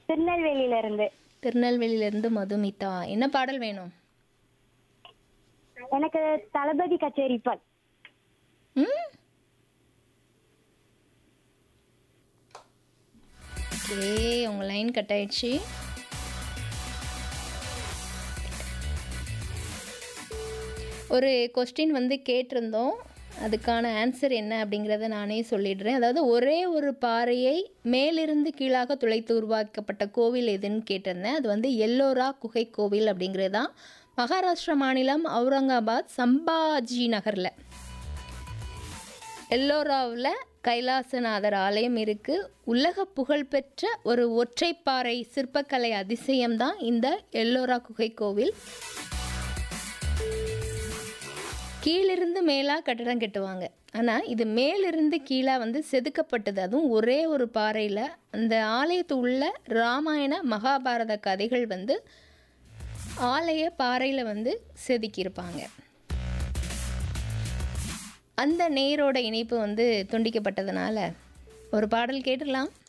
திருநெல்வேலியில இருந்து திருநெல்வேலியிலேருந்து மதுமிதா என்ன பாடல் வேணும் எனக்கு தளபதி கச்சேரி பால் ம் ஓகே உங்கள் லைன் கட் ஆயிடுச்சு ஒரு கொஸ்டின் வந்து கேட்டிருந்தோம் அதுக்கான ஆன்சர் என்ன அப்படிங்கிறத நானே சொல்லிடுறேன் அதாவது ஒரே ஒரு பாறையை மேலிருந்து கீழாக துளைத்து உருவாக்கப்பட்ட கோவில் எதுன்னு கேட்டிருந்தேன் அது வந்து எல்லோரா குகை கோவில் அப்படிங்கிறது தான் மகாராஷ்டிரா மாநிலம் அவுரங்காபாத் சம்பாஜி நகரில் எல்லோராவில் கைலாசநாதர் ஆலயம் இருக்குது உலக புகழ்பெற்ற ஒரு ஒற்றைப்பாறை சிற்பக்கலை அதிசயம்தான் இந்த எல்லோரா குகை கோவில் கீழிருந்து மேலாக கட்டடம் கட்டுவாங்க ஆனால் இது மேலிருந்து கீழே வந்து செதுக்கப்பட்டது அதுவும் ஒரே ஒரு பாறையில் அந்த ஆலயத்து உள்ள ராமாயண மகாபாரத கதைகள் வந்து ஆலய பாறையில் வந்து செதுக்கியிருப்பாங்க அந்த நேரோட இணைப்பு வந்து துண்டிக்கப்பட்டதுனால ஒரு பாடல் கேட்டுடலாம்